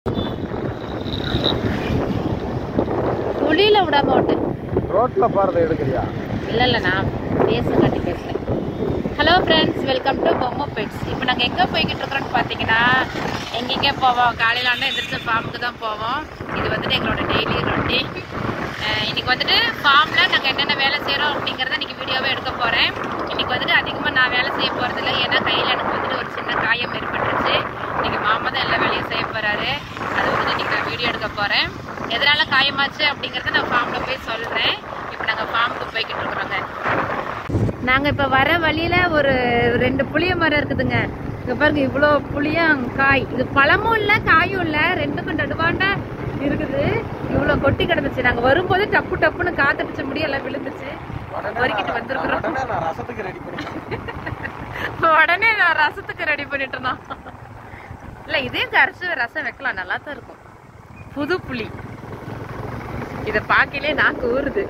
குழியில விடாம விட்டு ரோட்ல போறதை எடுக்கிறியா இல்லை இல்லை நான் பேச காட்டி பேசுகிறேன் ஹலோ ஃப்ரெண்ட்ஸ் வெல்கம் டு பொம்மை பெட்ஸ் இப்போ நாங்கள் எங்கே போய்கிட்டு இருக்கிறோன்னு பார்த்தீங்கன்னா எங்கெங்கே போவோம் காலையில் ஆனால் எந்திரிச்ச ஃபார்முக்கு தான் போவோம் இது வந்துட்டு எங்களோட டெய்லி ரொட்டீன் இன்னைக்கு வந்துட்டு ஃபார்மில் நாங்கள் என்னென்ன வேலை செய்கிறோம் அப்படிங்கிறத இன்னைக்கு வீடியோவே எடுக்க போகிறேன் இன்னைக்கு வந்துட்டு அதிகமாக நான் வேலை செய்ய போகிறதில்ல ஏன்னா கையில் எனக்கு வந்துட்டு ஒரு சின்ன காயம் ஏற்பட்டுருச்சு இன்னைக்கு மாமா தான் எல்லா வேலையும் செய்ய போகிறாரு அது வந்துட்டு இன்னைக்கு நான் வீடியோ எடுக்க போகிறேன் எதனால காயமாச்சு அப்படிங்கிறத நான் ஃபார்மில் போய் சொல்கிறேன் இப்போ நாங்கள் ஃபார்முக்கு போய்கிட்டு இருக்கிறோங்க நாங்க இப்ப வர வழியில ஒரு ரெண்டு புளிய மரம் இருக்குதுங்க இங்க பாருங்க இவ்வளோ புளியம் காய் இது பழமும் இல்ல காயும் இல்ல ரெண்டுக்கும் நடுவாண்ட இருக்குது இவ்வளோ கொட்டி கிடந்துச்சு நாங்க வரும்போது டப்பு டப்புன்னு காத்தடிச்ச முடி எல்லாம் விழுந்துச்சு பொறுக்கிட்டு வந்திருக்கிறோம் உடனே நான் ரசத்துக்கு ரெடி பண்ணி உடனே நான் ரசத்துக்கு ரெடி பண்ணிட்டு இருந்தோம் இல்ல இதையும் கரைச்சு ரசம் வைக்கலாம் நல்லா தான் இருக்கும் புது புளி இத பார்க்கலே நாக்கு ஊறுது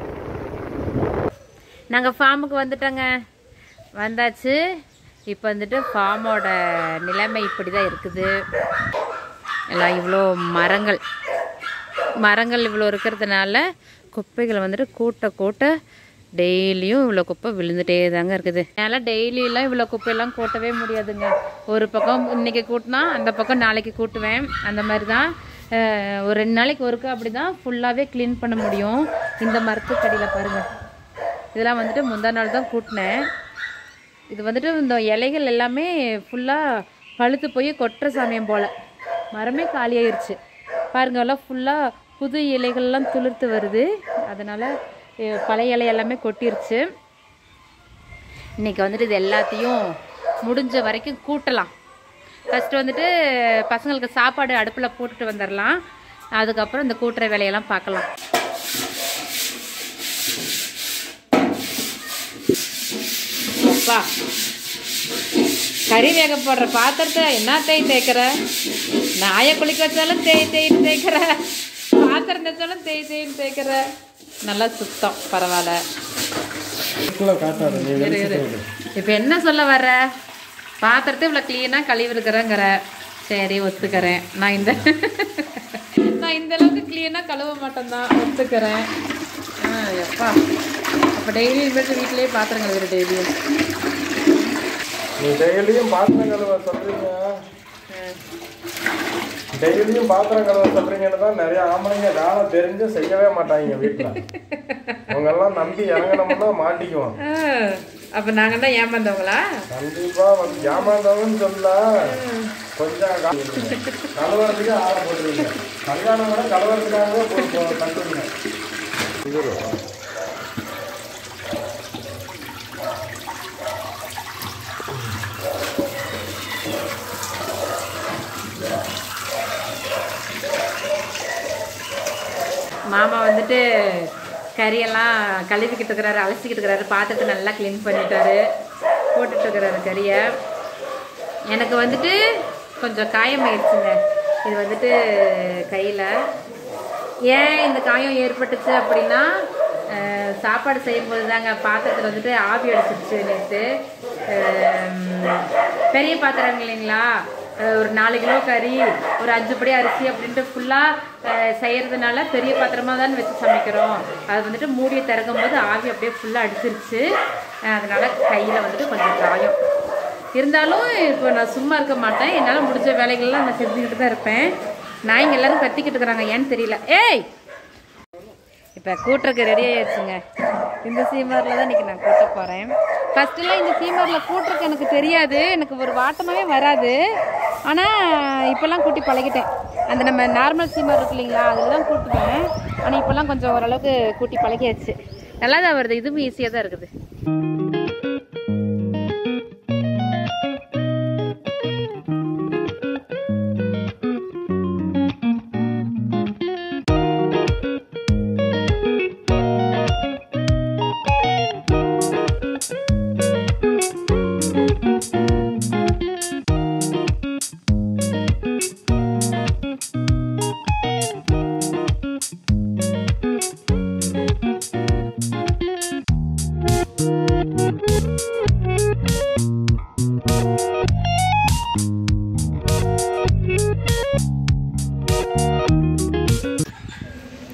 நாங்க ஃபார்முக்கு வந்துட்டோங்க வந்தாச்சு இப்போ வந்துட்டு ஃபார்மோட நிலைமை இப்படி தான் இருக்குது எல்லாம் இவ்வளோ மரங்கள் மரங்கள் இவ்வளோ இருக்கிறதுனால குப்பைகள் வந்துட்டு கூட்ட கூட்ட டெய்லியும் இவ்வளோ குப்பை விழுந்துட்டே தாங்க இருக்குது அதனால் டெய்லியெல்லாம் இவ்வளோ குப்பையெல்லாம் கூட்டவே முடியாதுங்க ஒரு பக்கம் இன்னைக்கு கூட்டினா அந்த பக்கம் நாளைக்கு கூட்டுவேன் அந்த மாதிரி தான் அஹ், ஒரு ரெண்டு நாளைக்கு ஒருக்கா அப்படி தான் ஃபுல்லாகவே க்ளீன் பண்ண முடியும் இந்த மரத்துக்கடியில் பாருங்கள் இதெல்லாம் வந்துட்டு முந்தா நாள் தான் கூட்டினேன் இது வந்துட்டு இந்த இலைகள் எல்லாமே ஃபுல்லாக பழுத்து போய் கொட்டுற சமயம் போல் மரமே காலியாயிருச்சு பாருங்க எல்லாம் ஃபுல்லாக புது இலைகள்லாம் துளிர்த்து வருது அதனால் பழைய இலை எல்லாமே கொட்டிருச்சு இன்னைக்கு வந்துட்டு இது எல்லாத்தையும் முடிஞ்ச வரைக்கும் கூட்டலாம் ஃபஸ்ட்டு வந்துட்டு பசங்களுக்கு சாப்பாடு அடுப்பில் போட்டுட்டு வந்துடலாம் அதுக்கப்புறம் இந்த கூட்டுற வேலையெல்லாம் பார்க்கலாம் அப்பா கறி வேக போடுற பாத்திரத்தை என்ன தேய் தேய்க்கிற நாயை குளிக்க வச்சாலும் தேய் தேய்ன்னு தேய்க்கிற பாத்திரம் தேய்ச்சாலும் தேய் தேய்ன்னு தேய்க்கிற நல்லா சுத்தம் பரவாயில்ல காட்டாது நீ இரு, இரு. இப்போ என்ன சொல்ல வர்ற பாத்திரத்தை இவ்வளோ க்ளீனாக கழுவி இருக்கிறேங்கிற சரி ஒத்துக்கிறேன் நான் இந்த நான் இந்த அளவுக்கு க்ளீனாக கழுவ மாட்டேன் தான் ஒத்துக்கிறேன் ஆ எப்பா அப்போ டெய்லி இனிமேட்டு வீட்டிலேயே பாத்திரம் கழுவுற டெய்லியும் நீ டெய்லியும் பாத்திரம் கழுவ சொல்றீங்க டெய்லியும் பாத்திரம் கழுவ சொல்றீங்கன்னு தான் நிறைய ஆம்பளைங்க வேலை தெரிஞ்சு செய்யவே மாட்டாங்க வீட்டுல அவங்க எல்லாம் நம்பி இறங்கணும்னா மாட்டிக்குவோம் அப்போ நாங்கள் தான் ஏமாந்தவங்களா கண்டிப்பா வந்து ஏமாந்தவன்னு சொல்ல கொஞ்சம் கா- கழுவுறதுக்கு ஆளை போட்டுருவீங்க கல்யாணம் கூட கழுவுறதுக்காகவே போ- போ- கட்டுவீங்க மாமா வந்துட்டு கறியெல்லாம் கழுவிக்கிட்டு இருக்கிறாரு அலசிக்கிட்டு இருக்கிறாரு பாத்திரத்தை நல்லா க்ளீன் பண்ணிட்டாரு போட்டுட்டு இருக்கிறாரு கறியை எனக்கு வந்துட்டு கொஞ்சம் காயமாயிடுச்சுங்க இது வந்துட்டு கையில் ஏன் இந்த காயம் ஏற்பட்டுச்சு அப்படின்னா அஹ், சாப்பாடு செய்யும்போது தாங்க பாத்திரத்தில் வந்துட்டு ஆவி அடிச்சிருச்சு நேற்று பெரிய பாத்திரம் இல்லைங்களா அஹ், ஒரு நாலு கிலோ கறி ஒரு அஞ்சு படி அரிசி அப்படின்ட்டு ஃபுல்லாக செய்யறதுனால பெரிய பாத்திரமாக தான் வச்சு சமைக்கிறோம் அது வந்துட்டு மூடியை திறக்கும் போது ஆவி அப்படியே ஃபுல்லாக அடிச்சிருச்சு அஹ், அதனால கையில் வந்துட்டு கொஞ்சம் காயம் இருந்தாலும் இப்போ நான் சும்மா இருக்க மாட்டேன் என்னால் முடிஞ்ச வேலைகள்லாம் நான் செஞ்சுக்கிட்டு தான் இருப்பேன் நாய்ங்க எல்லாரும் கத்திக்கிட்டு இருக்கிறாங்க ஏன்னு தெரியல ஏய் இப்போ கூட்டுறக்கு ரெடி ஆயிடுச்சுங்க இந்த சீமரில் தான் இன்றைக்கி நான் கூட்ட போகிறேன் ஃபஸ்ட்டுலாம் இந்த சீமரில் கூட்டுறக்கு எனக்கு தெரியாது எனக்கு ஒரு வாட்டமாகவே வராது ஆனால் இப்போல்லாம் கூட்டி பழகிட்டேன் அந்த நம்ம நார்மல் சீமர் இருக்கு இல்லைங்களா அதில் தான் கூட்டுவேன் ஆனால் இப்போல்லாம் கொஞ்சம் ஓரளவுக்கு கூட்டி பழகியாச்சு நல்லா தான் வருது இதுவும் ஈஸியாக தான் இருக்குது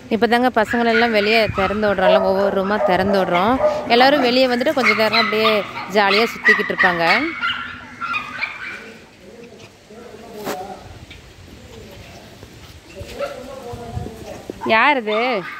இப்போ தாங்க பசங்களெல்லாம் வெளியே திறந்து விட்றோம்ல ஒவ்வொரு ரூமாக திறந்து விட்றோம் எல்லோரும் வெளியே வந்துட்டு கொஞ்சம் நேரம் அப்படியே ஜாலியாக சுற்றிக்கிட்டு இருப்பாங்க யார் இது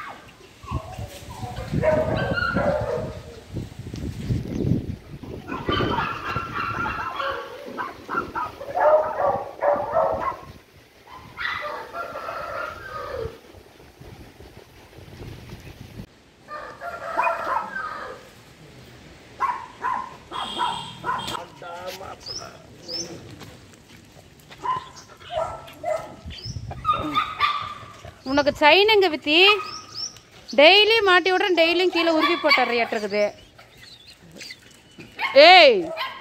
உனக்கு செயின் எங்க வித்தி டெய்லி மாட்டி விட்றேன் டெய்லியும் கீழே உருவி போட்டுறியாட்டிருக்குது ஏய்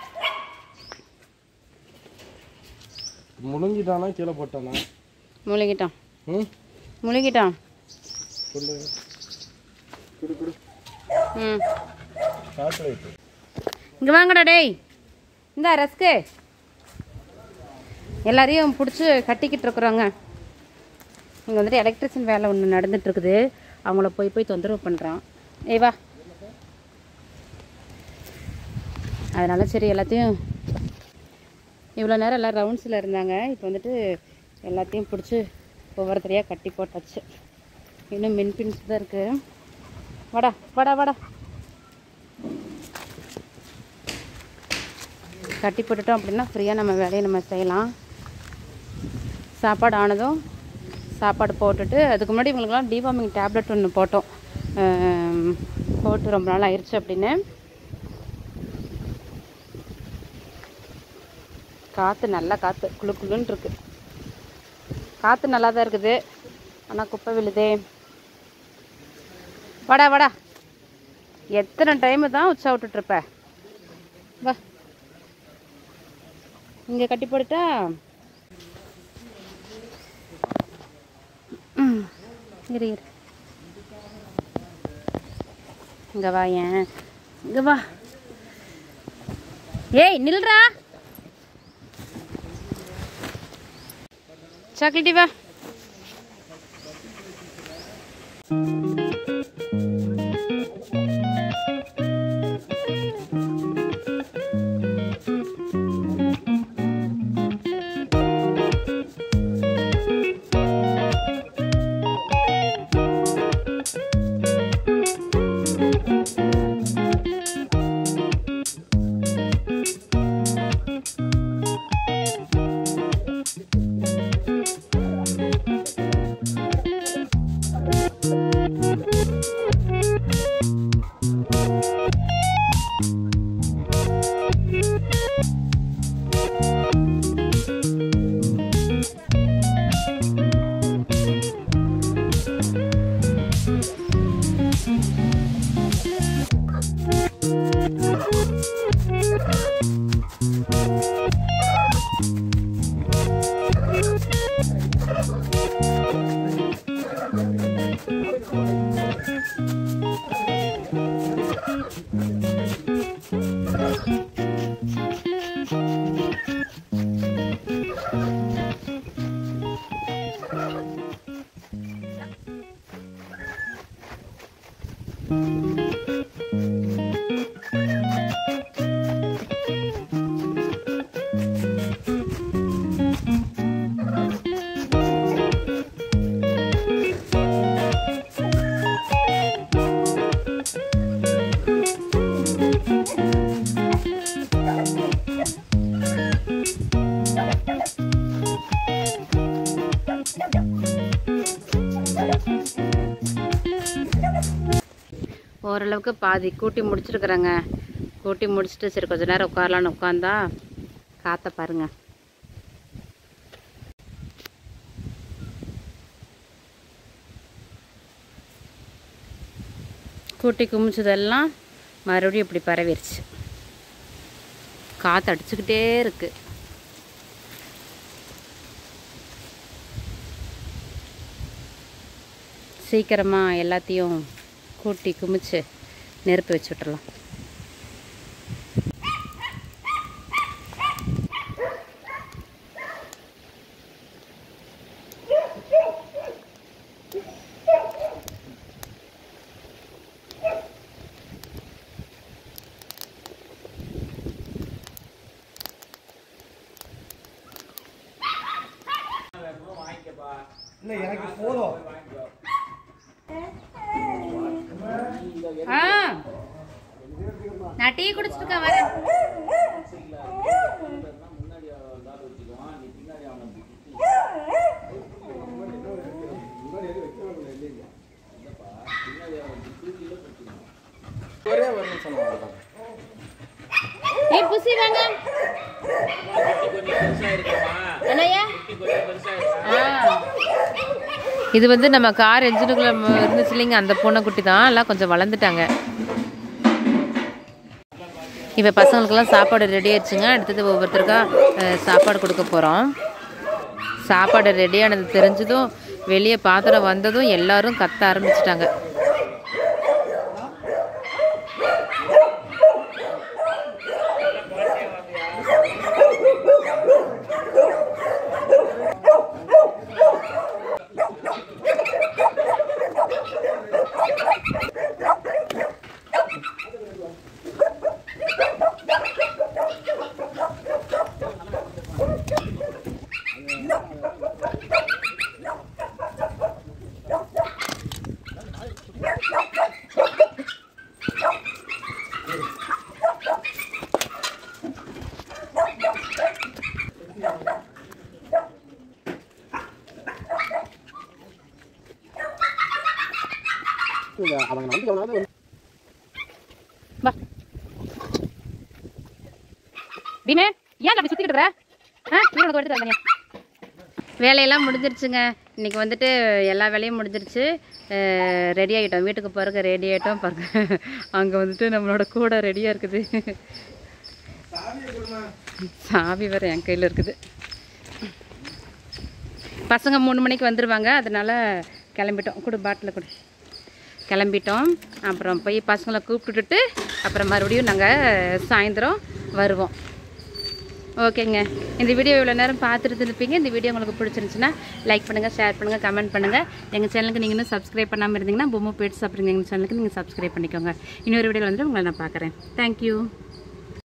முழுங்கிட்டானா கீழே போட்டானா முழுங்கிட்டான் ம் முழுங்கிட்டான் சொல்லு குடு குடு ம் சாக்லேட் இங்கே வாங்கடா டேய் இந்த ரஸ்க்கு எல்லாரையும் பிடிச்சி கட்டிக்கிட்டு இருக்கிறோங்க இங்கே வந்துட்டு எலக்ட்ரிஷியன் வேலை ஒன்று நடந்துட்டு இருக்குது அவங்கள போய் போய் தொந்தரவு பண்ணுறான் ஏய் வா அதனால சரி எல்லாத்தையும் இவ்வளோ நேரம் எல்லாம் ரவுண்ட்ஸில் இருந்தாங்க இப்போ வந்துட்டு எல்லாத்தையும் பிடிச்சி ஒவ்வொருத்தரையாக கட்டி போட்டாச்சு இன்னும் மின் பின்ஸ் தான் இருக்குது வாடா வாடா வாடா கட்டி போட்டுட்டோம் அப்படின்னா ஃப்ரீயாக நம்ம வேலையை நம்ம செய்யலாம் சாப்பாடு ஆனதும் சாப்பாடு போட்டுட்டு அதுக்கு முன்னாடி இவங்களுக்குலாம் டிவார்மிங் டேப்லெட் ஒன்று போட்டோம் ஆம், போட்டு ரொம்ப நாள் ஆயிடுச்சு அப்படின்னு காற்று நல்லா காற்று குளு குளுன்னு இருக்கு காற்று நல்லா தான் இருக்குது ஆனால் குப்பை விழுதே வாடா வாடா எத்தனை டைமு தான் உச்சா விட்டுட்ருப்ப வா இங்கே கட்டி போட்டுட்டா ம், இரு இரு இங்கே வா ஏன் இங்கே வா ஏய் நில்றா சாக்லேட்டி வா ஓரளவுக்கு பாதி கூட்டி முடிச்சிருக்கிறேங்க கூட்டி முடிச்சுட்டு சரி கொஞ்ச நேரம் உட்காரலான்னு உட்காந்தா காற்றை பாருங்க கூட்டி குமிச்சதெல்லாம் மறுபடியும் இப்படி பரவிருச்சு காற்று அடிச்சுக்கிட்டே இருக்கு சீக்கிரமாக எல்லாத்தையும் கூட்டி குமிச்சு நெருப்பு வச்சு விட்டுறலாம் இல்லை எனக்கு போதும் ஆ நான் டீ குடிச்சிட்டு இருக்கேன் வரேன் ஒரே ஒரு நிமிஷம் நான் வரேன். ஏய் புசி வாங்க என்னய்யா ஆ. இது வந்து நம்ம கார் என்ஜினுக்குள்ள இருந்துச்சு இல்லைங்க அந்த பூனைக்குட்டி தான் எல்லாம் கொஞ்சம் வளர்ந்துட்டாங்க இப்போ பசங்களுக்கெல்லாம் சாப்பாடு ரெடி ஆயிடுச்சுங்க அடுத்தது ஒவ்வொருத்தருக்கா அஹ், சாப்பாடு கொடுக்க போகிறோம் சாப்பாடு ரெடியானது தெரிஞ்சதும் வெளியே பாத்திரம் வந்ததும் எல்லாரும் கத்த ஆரம்பிச்சிட்டாங்க இல்ல, அவங்க நம்பிக்கை எவனாவது வா பீமே ஏன் அப்படி சுத்திக்கிட்டு இருக்கிற? ஆ இரு, உனக்கு எடுத்து தரேன் வேலையெல்லாம் முடிஞ்சிருச்சுங்க இன்னைக்கு வந்துட்டு எல்லா வேலையும் முடிஞ்சிருச்சு ரெடி ஆகிட்டோம் வீட்டுக்கு போகிறக்கு ரெடி ஆகிட்டோம் பாருங்க அங்கே வந்துட்டு நம்மளோட கூட ரெடியாக இருக்குது சாவி வேறு என் கையில் இருக்குது பசங்க மூணு மணிக்கு வந்துடுவாங்க அதனால கிளம்பிட்டோம் கொடு பாட்டில் கொடு கிளம்பிட்டோம் அப்புறம் போய் பசங்களை கூப்பிட்டுட்டு அப்புறம் மறுபடியும் நாங்கள் சாயந்தரம் வருவோம் ஓகேங்க இந்த வீடியோ இவ்வளோ நேரம் பார்த்துட்டு இருப்பீங்க இந்த வீடியோ உங்களுக்கு பிடிச்சிருந்துச்சுன்னா லைக் பண்ணுங்கள் ஷேர் பண்ணுங்கள் கமெண்ட் பண்ணுங்கள் எங்கள் சேனலுக்கு நீங்கள் இன்னும் சப்ஸ்கிரைப் பண்ணாமல் இருந்தீங்கன்னா பொம்மை போயிட்டு சாப்பிடுங்க எங்கள் சேனலுக்கு நீங்கள் சப்ஸ்கிரைப் பண்ணிக்கோங்க இன்னொரு வீடியோவில் வந்து உங்களை நான் பார்க்குறேன் தேங்க்யூ